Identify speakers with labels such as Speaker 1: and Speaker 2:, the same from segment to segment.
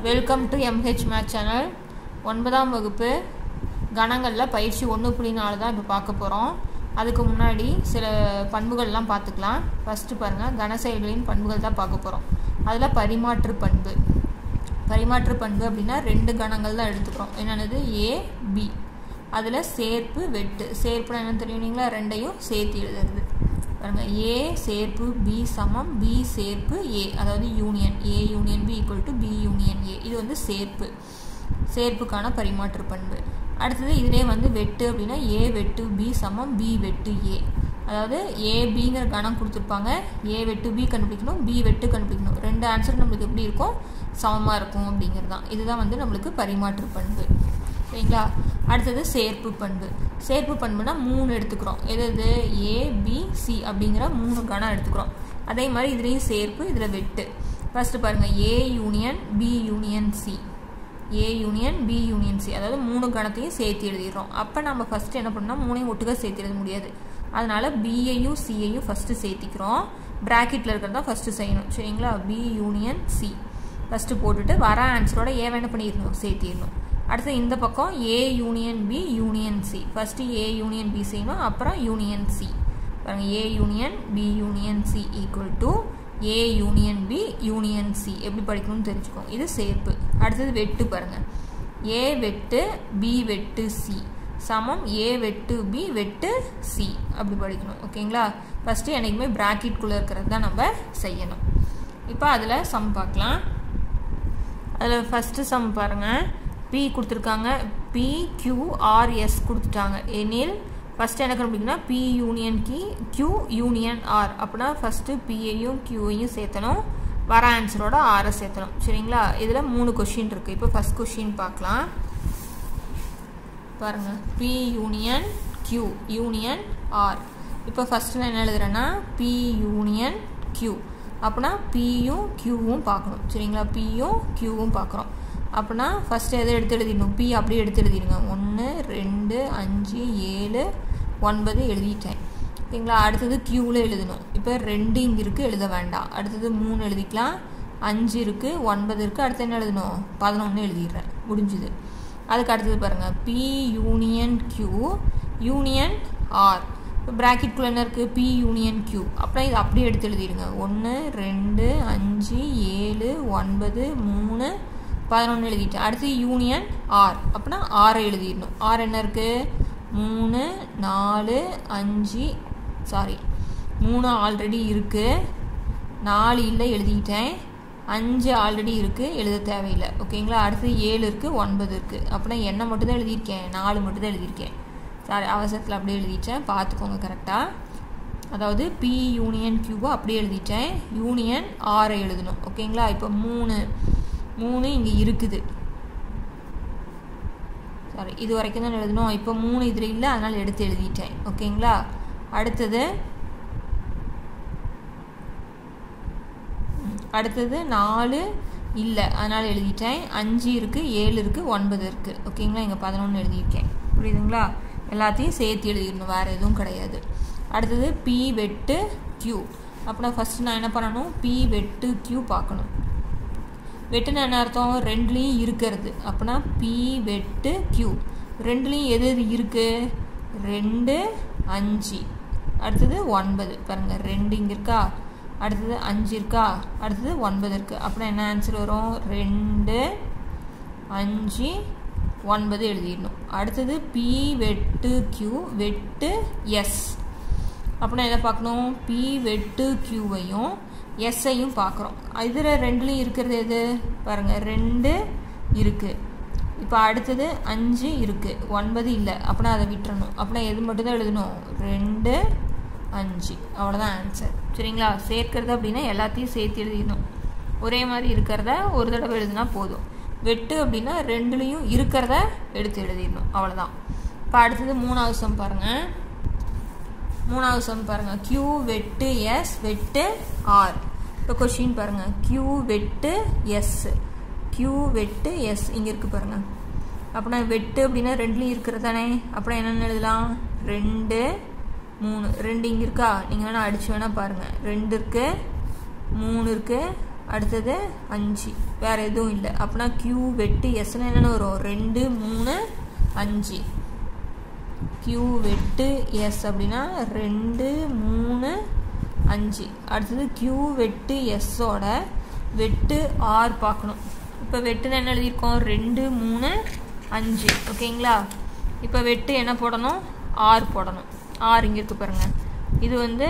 Speaker 1: welcome to MH math channel ஒன்பதாம் வகுப்பு கணங்களில் பயிற்சி ஒன்று புள்ளி நாலு தான் இப்போ பார்க்க போகிறோம் அதுக்கு முன்னாடி சில பண்புகள்லாம் பார்த்துக்கலாம் ஃபஸ்ட்டு பாருங்கள் கன செயல்களின் பண்புகள் தான் பார்க்க போகிறோம் அதில் பரிமாற்று பண்பு பரிமாற்று பண்பு அப்படின்னா ரெண்டு கணங்கள் தான் எடுத்துக்கிறோம் என்னென்னது ஏ பி அதில் சேர்ப்பு வெட்டு சேர்ப்புனா என்ன தெரியுங்களா ரெண்டையும் சேர்த்து எழுதுறது பாருங்க ஏ சேர்ப்பு பி சமம் பி சேர்ப்பு ஏ அதாவது union A union B equal to B union A இது வந்து சேர்ப்பு சேர்ப்புக்கான பரிமாற்று பண்பு அடுத்தது இதிலே வந்து வெட்டு அப்படின்னா ஏ வெட்டு பி சமம் பி வெட்டு ஏ அதாவது ஏ பிங்கிற கணம் கொடுத்துருப்பாங்க ஏ வெட்டு பி கண்டுபிடிக்கணும் பி வெட்டு கண்டுபிடிக்கணும் ரெண்டு ஆன்சர் நம்மளுக்கு எப்படி இருக்கும் சமமாக இருக்கும் அப்படிங்கிறது தான் இதுதான் வந்து நம்மளுக்கு பரிமாற்று பண்பு சரிங்களா அடுத்தது சேர்ப்பு பண்பு சேர்ப்பு பண்புனா மூணு எடுத்துக்கிறோம் எது எது ஏ பி சி அப்படிங்கிற மூணு கணம் எடுத்துக்கிறோம் அதே மாதிரி இதுலேயும் சேர்ப்பு இதில் வெட்டு ஃபஸ்ட்டு பாருங்கள் A union B union C A union B union C அதாவது மூணு கணத்தையும் சேர்த்து எழுதிடுறோம் அப்போ நம்ம ஃபஸ்ட்டு என்ன பண்ணால் மூணையும் ஒட்டுக்க சேர்த்து எழுத முடியாது அதனால் பிஏயும் சிஏயும் ஃபஸ்ட்டு சேர்த்திக்கிறோம் ப்ராக்கெட்டில் இருக்கிறதா ஃபஸ்ட்டு செய்யணும் சரிங்களா பி யூனியன் சி ஃபஸ்ட்டு போட்டுட்டு வர ஆன்சரோட ஏ என்ன பண்ணிடணும் சேர்த்திடணும் அடுத்து இந்த பக்கம் A union B union C first A union B செய்யணும் அப்புறம் யூனியன் சி பாருங்கள் A union B union C equal to A union B union C எப்படி படிக்கணும்னு தெரிஞ்சுக்கோங்க இது சேர்ப்பு அடுத்தது வெட்டு பாருங்கள் ஏ வெட்டு பி வெட்டு சி சமம் ஏ வெட்டு பி வெட்டு சி அப்படி படிக்கணும் ஓகேங்களா ஃபஸ்ட்டு என்றைக்குமே ப்ராக்கெட்குள்ளே இருக்கிறது தான் நம்ம செய்யணும் இப்போ அதில் சம் பார்க்கலாம் அதில் ஃபஸ்ட்டு சம் பாருங்கள் பி கொடுத்துருக்காங்க பி கியூ ஆர்எஸ் கொடுத்துட்டாங்க எனில் ஃபஸ்ட்டு என்ன கண்டுபிடிக்கணும்னா பி யூனியன் கி கியூ யூனியன் ஆர் அப்படின்னா ஃபஸ்ட்டு பிஏயும் கியூவையும் சேர்த்தணும் வர ஆன்சரோட ஆரை சேர்த்தணும் சரிங்களா இதில் மூணு கொஷின் இருக்குது இப்போ ஃபஸ்ட் கொஷின் பார்க்கலாம் பாருங்கள் P union Q union R இப்போ ஃபஸ்ட்டு நான் என்ன எழுதுறேன்னா பி யூனியன் கியூ அப்படின்னா பியும் கியூவும் பார்க்கணும் சரிங்களா பியும் கியூவும் பார்க்குறோம் அப்படின்னா ஃபஸ்ட்டு எதை எடுத்து எழுதிடணும் பி அப்படியே எடுத்து எழுதிடுங்க ஒன்று ரெண்டு அஞ்சு ஏழு ஒன்பது எழுதிட்டேன் ஓகேங்களா அடுத்தது க்யூவில் எழுதணும் இப்போ ரெண்டு இங்கே இருக்குது எழுத வேண்டாம் அடுத்தது மூணு எழுதிக்கலாம் அஞ்சு இருக்குது ஒன்பது இருக்குது அடுத்து என்ன எழுதணும் பதினொன்று எழுதிடுறேன் முடிஞ்சுது அதுக்கு அடுத்தது பாருங்கள் P union Q union R இப்போ ப்ராக்கெட்குள்ளே என்ன இருக்குது பி யூனியன் க்யூ அப்புறம் இது அப்படியே எடுத்து எழுதிடுங்க ஒன்று ரெண்டு அஞ்சு ஏழு ஒன்பது மூணு பதினொன்று எழுதிட்டேன் அடுத்து யூனியன் ஆர் அப்படின்னா ஆறை எழுதிடணும் ஆர் என்ன இருக்குது மூணு நாலு அஞ்சு சாரி மூணு ஆல்ரெடி இருக்குது நாலு இல்லை எழுதிட்டேன் அஞ்சு ஆல்ரெடி இருக்குது எழுத தேவையில்லை ஓகேங்களா அடுத்து ஏழு இருக்குது ஒன்பது இருக்குது அப்படின்னா என்ன மட்டும் தான் எழுதியிருக்கேன் நாலு மட்டும் தான் எழுதியிருக்கேன் சாரி அவசரத்தில் அப்படியே எழுதிட்டேன் பார்த்துக்கோங்க கரெக்டாக அதாவது பி யூனியன் கியூபை அப்படியே எழுதிட்டேன் யூனியன் ஆரை எழுதணும் ஓகேங்களா இப்போ மூணு மூணு இங்கே இருக்குது சாரி இது வரைக்கும் தான் எழுதணும் இப்போ மூணு இதில் இல்லை அதனால் எடுத்து எழுதிட்டேன் ஓகேங்களா அடுத்தது அடுத்தது நாலு இல்லை அதனால் எழுதிட்டேன் அஞ்சு இருக்குது ஏழு இருக்குது ஒன்பது இருக்குது ஓகேங்களா இங்கே பதினொன்று எழுதியிருக்கேன் புரியுதுங்களா எல்லாத்தையும் சேர்த்து எழுதிடணும் வேறு எதுவும் கிடையாது அடுத்தது பி வெட்டு க்யூ அப்படின்னா ஃபஸ்ட்டு நான் என்ன பண்ணணும் பி வெட்டு க்யூ பார்க்கணும் வெட்டுன்னு என்ன அர்த்தம் ரெண்டுலேயும் இருக்கிறது அப்படின்னா பி வெட்டு க்யூ ரெண்டுலேயும் எது எது இருக்குது ரெண்டு அஞ்சு அடுத்தது ஒன்பது பாருங்கள் ரெண்டு இங்கே இருக்கா அடுத்தது அஞ்சு இருக்கா அடுத்தது ஒன்பது இருக்குது அப்படின்னா என்ன ஆன்சர் வரும் ரெண்டு அஞ்சு ஒன்பது எழுதிடணும் அடுத்தது பி வெட்டு க்யூ வெட்டு எஸ் அப்படின்னா எதை பார்க்கணும் பி வெட்டு க்யூவையும் எஸ்ஐயும் பார்க்குறோம் இதில் ரெண்டுலேயும் இருக்கிறது எது பாருங்கள் ரெண்டு இருக்குது இப்போ அடுத்தது அஞ்சு இருக்குது ஒன்பது இல்லை அப்படின்னா அதை விட்டுறணும் அப்படின்னா எது மட்டும் தான் எழுதணும் ரெண்டு அஞ்சு அவ்வளோதான் ஆன்சர் சரிங்களா சேர்க்கறது அப்படின்னா எல்லாத்தையும் சேர்த்து எழுதிடணும் ஒரே மாதிரி இருக்கிறத ஒரு தடவை எழுதுனா போதும் வெட்டு அப்படின்னா ரெண்டுலேயும் இருக்கிறத எடுத்து எழுதிடணும் அவ்வளோதான் இப்போ அடுத்தது மூணாவது சம் பாருங்கள் மூணாவது சம் பாருங்கள் க்யூ வெட்டு எஸ் வெட்டு ஆர் இப்போ கொஷின் பாருங்கள் க்யூ வெட்டு எஸ் க்யூ வெட்டு எஸ் இங்கே இருக்குது பாருங்கள் அப்படின்னா வெட்டு அப்படின்னா ரெண்டுலேயும் இருக்கிறது தானே அப்புறம் என்னென்னு எழுதலாம் ரெண்டு மூணு ரெண்டு இங்கே இருக்கா நீங்கள் வேணால் அடித்து வேணால் பாருங்கள் ரெண்டு இருக்குது மூணு இருக்குது அடுத்தது அஞ்சு வேறு எதுவும் இல்லை அப்படின்னா க்யூ வெட்டு எஸ்ன்னு என்னென்ன வரும் ரெண்டு மூணு அஞ்சு க்யூ வெட்டு எஸ் அப்படின்னா ரெண்டு மூணு அஞ்சு அடுத்தது க்யூ வெட்டு எஸ்ஸோட வெட்டு ஆர் பார்க்கணும் இப்போ வெட்டுன்னு என்ன எழுதியிருக்கோம் ரெண்டு மூணு அஞ்சு ஓகேங்களா இப்போ வெட்டு என்ன போடணும் ஆர் போடணும் ஆர் இங்கே இருக்கு பாருங்கள் இது வந்து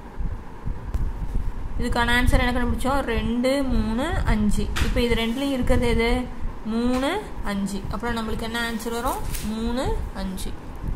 Speaker 1: இதுக்கான ஆன்சர் என்ன கண்டுபிடிச்சோம் ரெண்டு மூணு அஞ்சு இப்போ இது ரெண்டுலேயும் இருக்கிறது எது மூணு அஞ்சு அப்புறம் நம்மளுக்கு என்ன ஆன்சர் வரும் மூணு அஞ்சு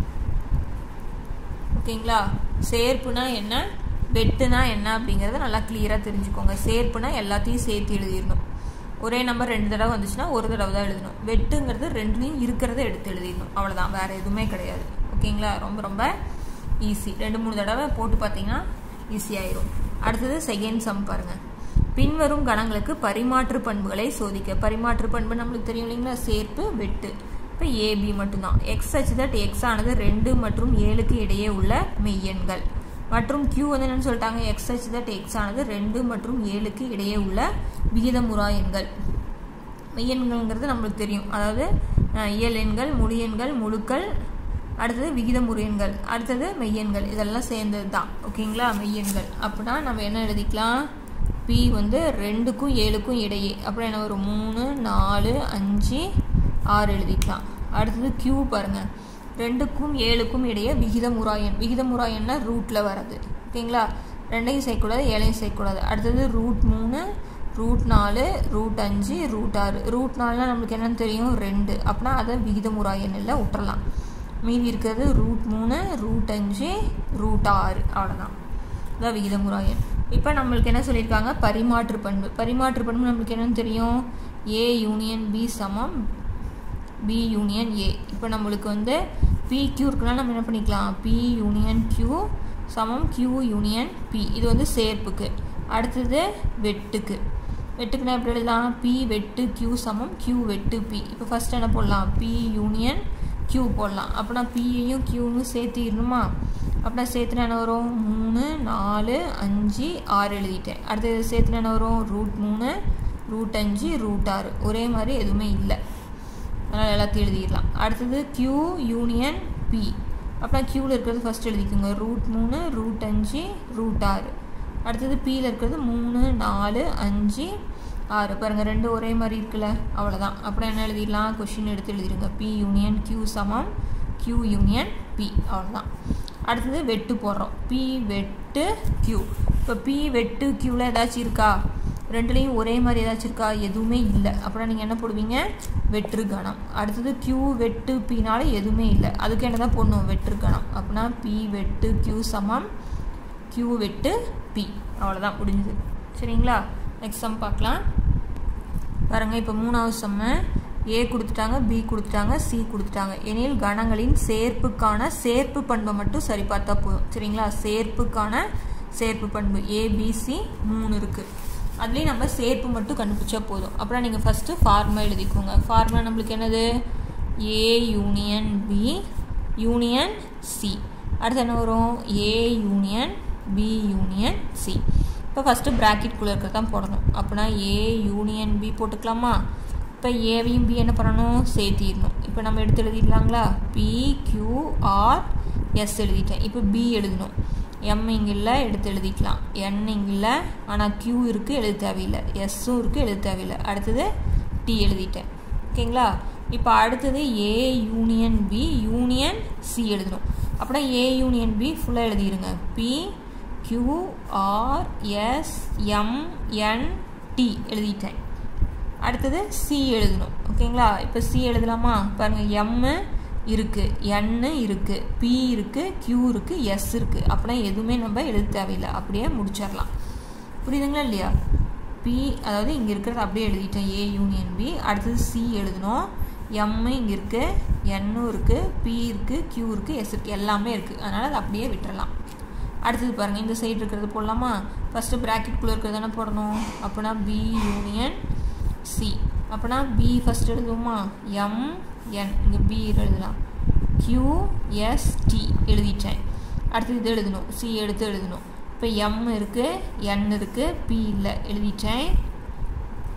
Speaker 1: ஓகேங்களா சேர்ப்புனா என்ன வெட்டுனா என்ன அப்படிங்கிறத நல்லா கிளியராக தெரிஞ்சுக்கோங்க சேர்ப்புனா எல்லாத்தையும் சேர்த்து எழுதிடணும் ஒரே நம்பர் ரெண்டு தடவை வந்துச்சுன்னா ஒரு தடவை தான் எழுதணும் வெட்டுங்கிறது ரெண்டுலேயும் இருக்கிறத எடுத்து எழுதிடணும் அவ்வளோதான் வேறு எதுவுமே கிடையாது ஓகேங்களா ரொம்ப ரொம்ப ஈஸி ரெண்டு மூணு தடவை போட்டு பார்த்தீங்கன்னா ஈஸியாயிரும் அடுத்தது செகண்ட் சம் பாருங்கள் பின்வரும் கணங்களுக்கு பரிமாற்று பண்புகளை சோதிக்க பரிமாற்று பண்பு நம்மளுக்கு தெரியும் இல்லைங்களா சேர்ப்பு வெட்டு இப்போ ஏபி மட்டும்தான் எக்ஸ் அச்சு தட் எக்ஸ் ஆனது ரெண்டு மற்றும் ஏழுக்கு இடையே உள்ள மெய்யெண்கள் மற்றும் கியூ வந்து என்னன்னு சொல்லிட்டாங்க எக்ஸ் அச்சு தட் எக்ஸ் ஆனது ரெண்டு மற்றும் ஏழுக்கு இடையே உள்ள விகிதமுறா எண்கள் மெய்யெண்கள்ங்கிறது நம்மளுக்கு தெரியும் அதாவது இயல் எண்கள் முழு எண்கள் முழுக்கள் அடுத்தது விகிதமுறு எண்கள் அடுத்தது மெய்யெண்கள் இதெல்லாம் சேர்ந்தது தான் ஓகேங்களா மெய்யெண்கள் அப்படின்னா நம்ம என்ன எழுதிக்கலாம் பி வந்து ரெண்டுக்கும் ஏழுக்கும் இடையே அப்புறம் என்ன வரும் மூணு நாலு அஞ்சு ஆறு எழுதிக்கலாம் அடுத்தது கியூ பாருங்கள் ரெண்டுக்கும் ஏழுக்கும் இடையே விகிதமுறாயன் விகிதமுறாயன்னா ரூட்டில் வர்றது ஓகேங்களா ரெண்டையும் சேர்க்கக்கூடாது ஏழையும் சேர்க்கக்கூடாது அடுத்தது ரூட் மூணு ரூட் நாலு ரூட் அஞ்சு ரூட் ஆறு ரூட் நாலுனா நம்மளுக்கு என்னென்னு தெரியும் ரெண்டு அப்படின்னா அதை விகிதமுறாயன் இல்லை விட்டுறலாம் மீதி இருக்கிறது ரூட் மூணு ரூட் அஞ்சு ரூட் ஆறு அவ்வளோதான் இதான் விகிதமுறாயன் இப்போ நம்மளுக்கு என்ன சொல்லியிருக்காங்க பரிமாற்று பண்பு பரிமாற்று பண்பு நம்மளுக்கு என்னென்னு தெரியும் ஏ யூனியன் பி சமம் பி யூனியன் ஏ இப்போ நம்மளுக்கு வந்து பி கியூ இருக்குன்னா நம்ம என்ன பண்ணிக்கலாம் பி யூனியன் கியூ சமம் கியூ யூனியன் பி இது வந்து சேர்ப்புக்கு அடுத்தது வெட்டுக்கு வெட்டுக்குன்னா எப்படி எழுதலாம் பி வெட்டு கியூ சமம் கியூ வெட்டு பி இப்போ ஃபஸ்ட் என்ன போடலாம் பி யூனியன் கியூ போடலாம் அப்படின்னா பியையும் கியூவும் சேர்த்திடணுமா அப்படின்னா சேர்த்துனா என்ன வரும் மூணு நாலு அஞ்சு ஆறு எழுதிட்டேன் அடுத்தது சேர்த்துனா என்ன வரும் ரூட் மூணு ரூட் அஞ்சு ரூட் ஆறு ஒரே மாதிரி எதுவுமே இல்லை அதனால் எல்லாத்தையும் எழுதிடலாம் அடுத்தது கியூ யூனியன் பி அப்புறம் க்யூவில் இருக்கிறது ஃபஸ்ட் எழுதிக்கோங்க ரூட் மூணு ரூட் அஞ்சு ரூட் ஆறு அடுத்தது பியில் இருக்கிறது மூணு நாலு அஞ்சு ஆறு பாருங்கள் ரெண்டு ஒரே மாதிரி இருக்குல்ல அவ்வளோதான் அப்புறம் என்ன எழுதிடலாம் கொஷின் எடுத்து எழுதிடுங்க பி யூனியன் கியூ சமம் கியூ யூனியன் பி அவ்வளோதான் அடுத்தது வெட்டு போடுறோம் பி வெட்டு கியூ இப்போ பி வெட்டு கியூவில் ஏதாச்சும் இருக்கா ரெண்டுலேயும் ஒரே மாதிரி ஏதாச்சும் இருக்கா எதுவுமே இல்லை அப்புறம் நீங்கள் என்ன போடுவீங்க வெற்று கணம் அடுத்தது கியூ வெட்டு பினால எதுவுமே இல்லை அதுக்கு என்ன தான் போடணும் வெற்று கணம் அப்படின்னா பி வெட்டு கியூ சமம் கியூ வெட்டு பி அவ்வளோதான் முடிஞ்சுது சரிங்களா நெக்ஸ்ட் சம் பார்க்கலாம் பாருங்கள் இப்போ மூணாவது செம்ம ஏ கொடுத்துட்டாங்க பி கொடுத்துட்டாங்க சி கொடுத்துட்டாங்க எனில் கணங்களின் சேர்ப்புக்கான சேர்ப்பு பண்பை மட்டும் சரி பார்த்தா போதும் சரிங்களா சேர்ப்புக்கான சேர்ப்பு பண்பு ஏபிசி மூணு இருக்குது அதுலேயும் நம்ம சேர்ப்பு மட்டும் கண்டுபிடிச்சா போதும் அப்புறம் நீங்கள் ஃபஸ்ட்டு ஃபார்மா எழுதிக்கோங்க ஃபார்மா நம்மளுக்கு என்னது A union B union C அடுத்து என்ன வரும் A union B union C இப்போ ஃபஸ்ட்டு ப்ராக்கெட்குள்ளே இருக்கிறது தான் போடணும் அப்படின்னா ஏ யூனியன் பி போட்டுக்கலாமா இப்போ ஏவையும் பி என்ன பண்ணணும் சேர்த்திடணும் இப்போ நம்ம எடுத்து எழுதிடலாங்களா பி கியூ ஆர் எஸ் எழுதிட்டேன் இப்போ பி எழுதணும் எம் இங்கே இல்லை எடுத்து எழுதிக்கலாம் என் இங்கே இல்லை ஆனால் கியூ இருக்குது எழுத தேவையில்லை எஸ்ஸும் இருக்குது எழுத தேவையில்லை அடுத்தது டி எழுதிட்டேன் ஓகேங்களா இப்போ அடுத்தது A union B union C எழுதணும் அப்படின்னா ஏ யூனியன் பி ஃபுல்லாக எழுதிடுங்க P Q R S M N T எழுதிட்டேன் அடுத்தது சி எழுதணும் ஓகேங்களா இப்போ சி எழுதலாமா பாருங்கள் எம்மு இருக்குது என்னு இருக்குது பி இருக்குது கியூ இருக்குது எஸ் இருக்குது அப்படின்னா எதுவுமே நம்ம எழுத தேவையில்லை அப்படியே முடிச்சிடலாம் புரியுதுங்களா இல்லையா பி அதாவது இங்கே இருக்கிறது அப்படியே எழுதிட்டேன் ஏ யூனியன் பி அடுத்தது சி எழுதணும் எம்மு இங்கே இருக்குது என்னும் இருக்குது பி இருக்குது கியூ இருக்குது எஸ் இருக்குது எல்லாமே இருக்குது அதனால் அதை அப்படியே விட்டுறலாம் அடுத்தது பாருங்கள் இந்த சைடு இருக்கிறது போடலாமா ஃபஸ்ட்டு ப்ராக்கெட்குள்ளே இருக்கிறது தானே போடணும் அப்படின்னா பி யூனியன் சி அப்படின்னா பி ஃபஸ்ட் எழுதுவோமா எம் என் இங்கே பி எழுதலாம் கியூ எஸ் டி எழுதிட்டேன் அடுத்தது இது எழுதணும் சி எடுத்து எழுதணும் இப்போ எம் இருக்குது என் இருக்குது பி இல்லை எழுதிட்டேன்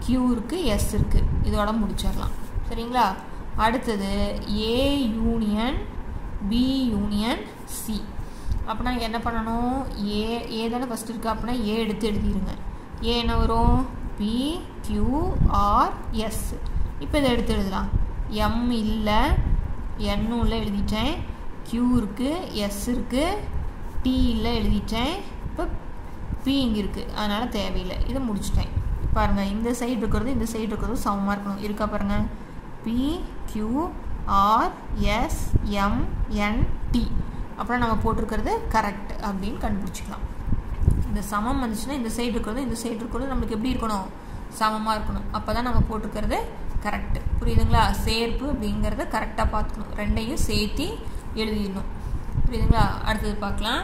Speaker 1: கியூ இருக்குது எஸ் இருக்குது இதோட முடிச்சிடலாம் சரிங்களா அடுத்தது A union B union C அப்படின்னா என்ன பண்ணணும் ஏ ஏ தானே ஃபஸ்ட் இருக்குது அப்படின்னா ஏ எடுத்து எழுதிடுங்க ஏ என்ன வரும் பி கியூ ஆர் எஸ் இப்போ இதை எடுத்து எழுதலாம் எம் இல்லை என்னும் இல்லை எழுதிட்டேன் கியூ இருக்குது எஸ் இருக்குது டி இல்லை எழுதிட்டேன் இப்போ பி இங்கே இருக்குது அதனால் தேவையில்லை இதை முடிச்சிட்டேன் பாருங்கள் இந்த சைடு இருக்கிறது இந்த சைடு இருக்கிறது சமமாக இருக்கணும் இருக்கா பாருங்கள் P Q R S M N T அப்புறம் நம்ம போட்டிருக்கிறது கரெக்ட் அப்படின்னு கண்டுபிடிச்சிக்கலாம் இந்த சமம் வந்துச்சுன்னா இந்த சைடு இருக்கிறது இந்த சைடு இருக்கிறது நம்மளுக்கு எப்படி இருக்கணும் சமமாக இருக்கணும் அப்போ தான் நம்ம போட்டிருக்கிறது கரெக்டு புரியுதுங்களா சேர்ப்பு அப்படிங்கிறத கரெக்டாக பார்த்துக்கணும் ரெண்டையும் சேர்த்தி எழுதிடணும் புரியுதுங்களா அடுத்தது பார்க்கலாம்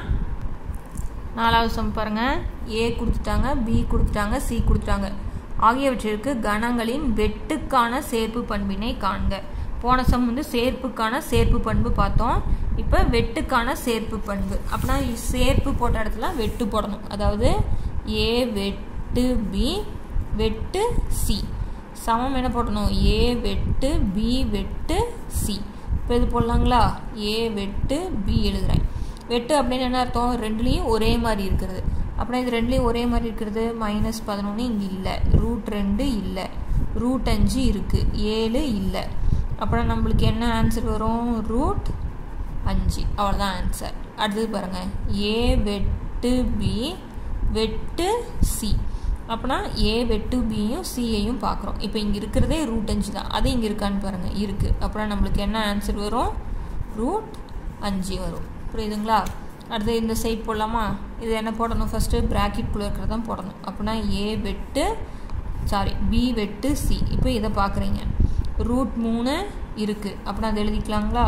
Speaker 1: நாலாவது சம் பாருங்கள் ஏ கொடுத்துட்டாங்க பி கொடுத்துட்டாங்க சி கொடுத்துட்டாங்க ஆகியவற்றிற்கு கணங்களின் வெட்டுக்கான சேர்ப்பு பண்பினை காண்க போன சம் வந்து சேர்ப்புக்கான சேர்ப்பு பண்பு பார்த்தோம் இப்போ வெட்டுக்கான சேர்ப்பு பண்பு அப்படின்னா சேர்ப்பு போட்ட இடத்துல வெட்டு போடணும் அதாவது ஏ வெட்டு பி வெட்டு சி சமம் என்ன போடணும் ஏ வெட்டு பி வெட்டு சி இப்போ இது போடலாங்களா ஏ வெட்டு பி எழுதுகிறேன் வெட்டு அப்படின்னு என்ன அர்த்தம் ரெண்டுலேயும் ஒரே மாதிரி இருக்கிறது அப்படின்னா இது ரெண்டுலேயும் ஒரே மாதிரி இருக்கிறது மைனஸ் பதினொன்று இங்கே இல்லை ரூட் ரெண்டு இல்லை ரூட் அஞ்சு இருக்குது ஏழு இல்லை அப்புறம் நம்மளுக்கு என்ன ஆன்சர் வரும் ரூட் அஞ்சு அவ்வளோதான் ஆன்சர் அடுத்தது பாருங்கள் ஏ வெட்டு பி வெட்டு சி அப்படின்னா ஏ வெட்டு பியும் சியையும் பார்க்குறோம் இப்போ இங்கே இருக்கிறதே ரூட் அஞ்சு தான் அது இங்கே இருக்கான்னு பாருங்கள் இருக்குது அப்புறம் நம்மளுக்கு என்ன ஆன்சர் வரும் ரூட் அஞ்சு வரும் புரியுதுங்களா அடுத்து இந்த சைட் போடலாமா இது என்ன போடணும் ஃபஸ்ட்டு ப்ராக்கெட்குள்ளே இருக்கிறது தான் போடணும் அப்படின்னா ஏ வெட்டு சாரி பி வெட்டு சி இப்போ இதை பார்க்குறீங்க ரூட் மூணு இருக்குது அப்படின்னா அதை எழுதிக்கலாங்களா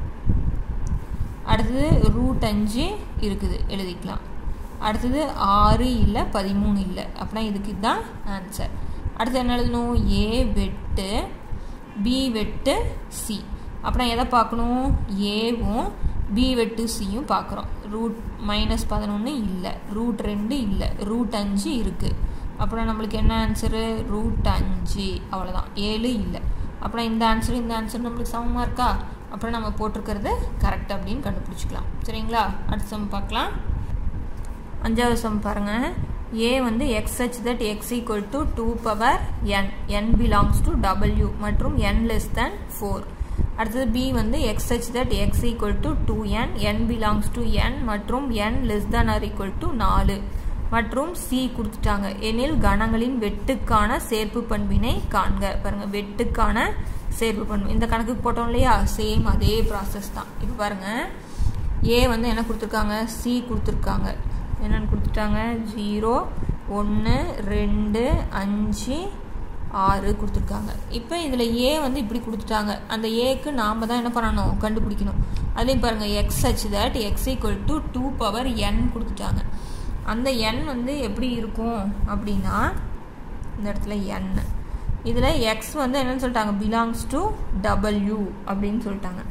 Speaker 1: அடுத்தது ரூட் அஞ்சு இருக்குது எழுதிக்கலாம் அடுத்தது ஆறு இல்லை பதிமூணு இல்லை அப்படின்னா இதுக்கு இதுதான் ஆன்சர் அடுத்து என்ன எழுதணும் ஏ வெட்டு பி வெட்டு சி அப்படின்னா எதை பார்க்கணும் ஏவும் பி வெட்டு சியும் பார்க்குறோம் ரூட் மைனஸ் பதினொன்று இல்லை ரூட் ரெண்டு இல்லை ரூட் அஞ்சு இருக்குது அப்புறம் நம்மளுக்கு என்ன ஆன்சரு ரூட் அஞ்சு அவ்வளோதான் ஏழு இல்லை அப்புறம் இந்த ஆன்சர் இந்த ஆன்சர் நம்மளுக்கு சமமாக இருக்கா அப்புறம் நம்ம போட்டிருக்கிறது கரெக்ட் அப்படின்னு கண்டுபிடிச்சிக்கலாம் சரிங்களா அடுத்த சம் பார்க்கலாம் அஞ்சாவது சம் பாருங்கள் ஏ வந்து x such that x equal to two power n n belongs to W மற்றும் என் லெஸ் தேன் ஃபோர் அடுத்தது பி வந்து x such that x equal to two n n belongs to n மற்றும் n less than R equal to நாலு மற்றும் C கொடுத்துட்டாங்க எனில் கணங்களின் வெட்டுக்கான சேர்ப்பு பண்பினை காண்க பாருங்க வெட்டுக்கான சேர்ப்பு பண்பு இந்த கணக்குக்கு போட்டோம் இல்லையா சேம் அதே ப்ராசஸ் தான் இப்போ பாருங்க ஏ வந்து என்ன கொடுத்துருக்காங்க சி கொடுத்துருக்காங்க என்னென்னு கொடுத்துட்டாங்க ஜீரோ ஒன்று ரெண்டு அஞ்சு ஆறு கொடுத்துருக்காங்க இப்போ இதில் ஏ வந்து இப்படி கொடுத்துட்டாங்க அந்த ஏக்கு நாம் தான் என்ன பண்ணணும் கண்டுபிடிக்கணும் அதுலேயும் பாருங்கள் x such that x equal to two power n கொடுத்துட்டாங்க அந்த எண் வந்து எப்படி இருக்கும் அப்படின்னா இந்த இடத்துல என் இதில் எக்ஸ் வந்து என்னன்னு சொல்லிட்டாங்க பிலாங்ஸ் டு டபுள்யூ அப்படின்னு சொல்லிட்டாங்க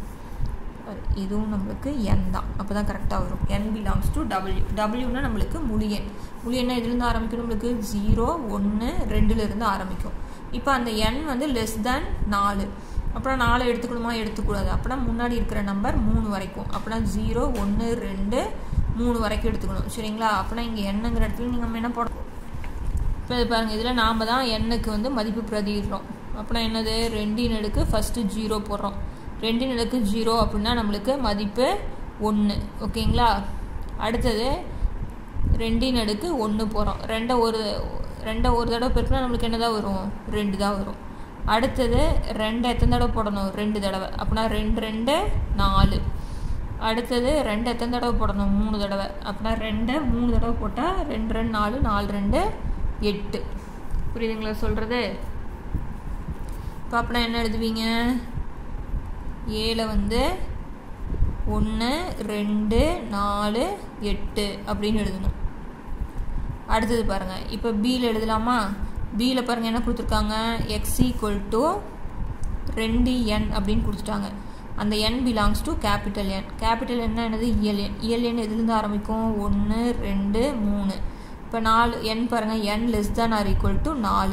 Speaker 1: இதுவும் நம்மளுக்கு என் தான் அப்போ தான் கரெக்டாக வரும் என் பிலாங்ஸ் டு டபுள்யூ டபுள்யூனா நம்மளுக்கு முழு எண் முழு எண்ணை எதுலேருந்து ஆரம்பிக்கும் நம்மளுக்கு ஜீரோ ஒன்று ரெண்டுலேருந்து ஆரம்பிக்கும் இப்போ அந்த எண் வந்து லெஸ் தேன் நாலு அப்புறம் நாலு எடுத்துக்கணுமா எடுத்துக்கூடாது அப்படின்னா முன்னாடி இருக்கிற நம்பர் மூணு வரைக்கும் அப்படின்னா ஜீரோ ஒன்று ரெண்டு மூணு வரைக்கும் எடுத்துக்கணும் சரிங்களா அப்படின்னா இங்கே எண்ணுங்கிற இடத்துல நீங்கள் என்ன போட இப்போ இது பாருங்கள் இதில் நாம் தான் எண்ணுக்கு வந்து மதிப்பு பிரதிடுறோம் அப்படின்னா என்னது ரெண்டின் அடுக்கு ஃபஸ்ட்டு ஜீரோ போடுறோம் ரெண்டின் அடுக்கு ஜீரோ அப்படின்னா நம்மளுக்கு மதிப்பு ஒன்று ஓகேங்களா அடுத்தது ரெண்டின் அடுக்கு ஒன்று போகிறோம் ரெண்டை ஒரு ரெண்டை ஒரு தடவை பெருக்கினா நம்மளுக்கு என்ன தான் வரும் ரெண்டு தான் வரும் அடுத்தது ரெண்டு எத்தனை தடவை போடணும் ரெண்டு தடவை அப்படின்னா ரெண்டு ரெண்டு நாலு அடுத்தது ரெண்டு எத்தனை தடவை போடணும் மூணு தடவை அப்படின்னா ரெண்டை மூணு தடவை போட்டால் ரெண்டு ரெண்டு நாலு நாலு ரெண்டு எட்டு புரியுதுங்களா சொல்கிறது இப்போ அப்படின்னா என்ன எழுதுவீங்க ஏழை வந்து ஒன்று ரெண்டு நாலு எட்டு அப்படின்னு எழுதணும் அடுத்தது பாருங்கள் இப்போ பியில் எழுதலாமா பியில் பாருங்கள் என்ன கொடுத்துருக்காங்க எக்ஸ் ஈக்குவல் டு ரெண்டு என் அப்படின்னு கொடுத்துட்டாங்க அந்த n belongs to capital N capital என்ன என்னது இயல் எண் இயல் எண் எதுலேருந்து ஆரம்பிக்கும் ஒன்று ரெண்டு மூணு இப்போ நாலு என் பாருங்கள் n less than R equal to நாலு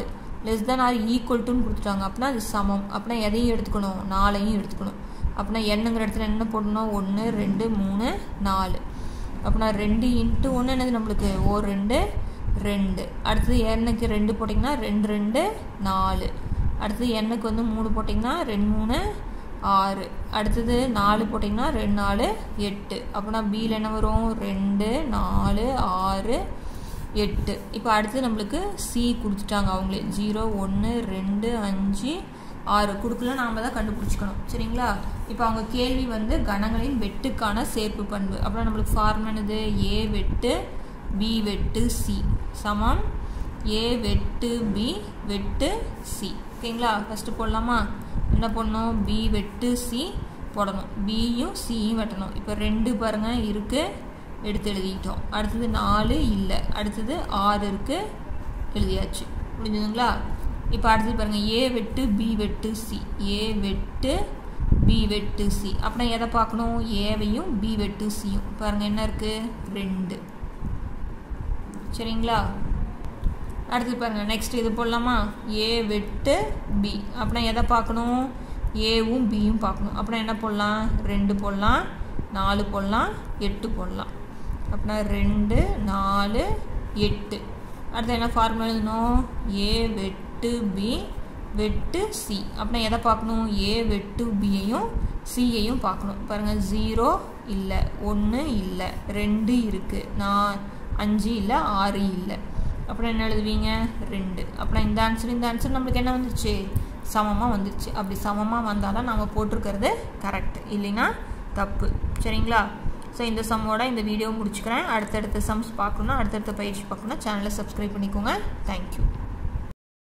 Speaker 1: லெஸ் தென் ஆர் ஈக்குவல் டுன்னு கொடுத்துட்டாங்க அப்படின்னா அது சமம் அப்படின்னா எதையும் எடுத்துக்கணும் நாலையும் எடுத்துக்கணும் அப்படின்னா எண்ணுங்கிற இடத்துல என்ன போடணும் ஒன்று ரெண்டு மூணு நாலு அப்படின்னா ரெண்டு இன்ட்டு ஒன்று என்னது நம்மளுக்கு ஓ ரெண்டு ரெண்டு அடுத்தது எண்ணுக்கு ரெண்டு போட்டிங்கன்னா ரெண்டு ரெண்டு நாலு அடுத்தது எண்ணுக்கு வந்து மூணு போட்டிங்கன்னா ரெண்டு மூணு ஆறு அடுத்தது நாலு போட்டிங்கன்னா ரெண்டு நாலு எட்டு அப்படின்னா பியில் என்ன வரும் ரெண்டு நாலு ஆறு எட்டு இப்போ அடுத்து நம்மளுக்கு சி கொடுத்துட்டாங்க அவங்களே ஜீரோ ஒன்று ரெண்டு அஞ்சு ஆறு கொடுக்கல நாம் தான் கண்டுபிடிச்சிக்கணும் சரிங்களா இப்போ அவங்க கேள்வி வந்து கணங்களின் வெட்டுக்கான சேர்ப்பு பண்பு அப்புறம் நம்மளுக்கு ஃபார்ம் என்னது ஏ வெட்டு பி வெட்டு சி சமம் ஏ வெட்டு பி வெட்டு சி ஓகேங்களா ஃபஸ்ட்டு போடலாமா என்ன பண்ணணும் பி வெட்டு சி போடணும் பியும் சியும் வெட்டணும் இப்போ ரெண்டு பாருங்கள் இருக்குது எடுத்து எழுதிக்கிட்டோம் அடுத்தது நாலு இல்லை அடுத்தது ஆறு இருக்குது எழுதியாச்சு முடிஞ்சதுங்களா இப்போ அடுத்தது பாருங்கள் ஏ வெட்டு பி வெட்டு சி ஏ வெட்டு பி வெட்டு சி அப்படின்னா எதை பார்க்கணும் ஏவையும் பி வெட்டு சியும் பாருங்கள் என்ன இருக்குது ரெண்டு சரிங்களா அடுத்து பாருங்கள் நெக்ஸ்ட் இது போடலாமா ஏ வெட்டு பி அப்படின்னா எதை பார்க்கணும் ஏவும் பியும் பார்க்கணும் அப்படின்னா என்ன போடலாம் ரெண்டு போடலாம் நாலு போடலாம் எட்டு போடலாம் அப்படின்னா ரெண்டு நாலு எட்டு அடுத்து என்ன ஃபார்முலா எழுதணும் ஏ வெட்டு பி வெட்டு சி அப்படின்னா எதை பார்க்கணும் ஏ வெட்டு பியையும் சியையும் பார்க்கணும் பாருங்கள் ஜீரோ இல்லை ஒன்று இல்லை ரெண்டு இருக்குது நான் அஞ்சு இல்லை ஆறு இல்லை அப்புறம் என்ன எழுதுவீங்க ரெண்டு அப்புறம் இந்த ஆன்சர் இந்த ஆன்சர் நம்மளுக்கு என்ன வந்துருச்சு சமமாக வந்துருச்சு அப்படி சமமாக வந்தால் தான் நாங்கள் போட்டிருக்கிறது கரெக்ட் இல்லைன்னா தப்பு சரிங்களா ஸோ இந்த சம்மோட இந்த வீடியோ முடிச்சுக்கிறேன் அடுத்தடுத்த சம்ஸ் பார்க்கணுன்னா அடுத்தடுத்த பயிற்சி பார்க்கணுன்னா சேனலை சப்ஸ்கிரைப் பண்ணிக்கோங்க தேங்க்யூ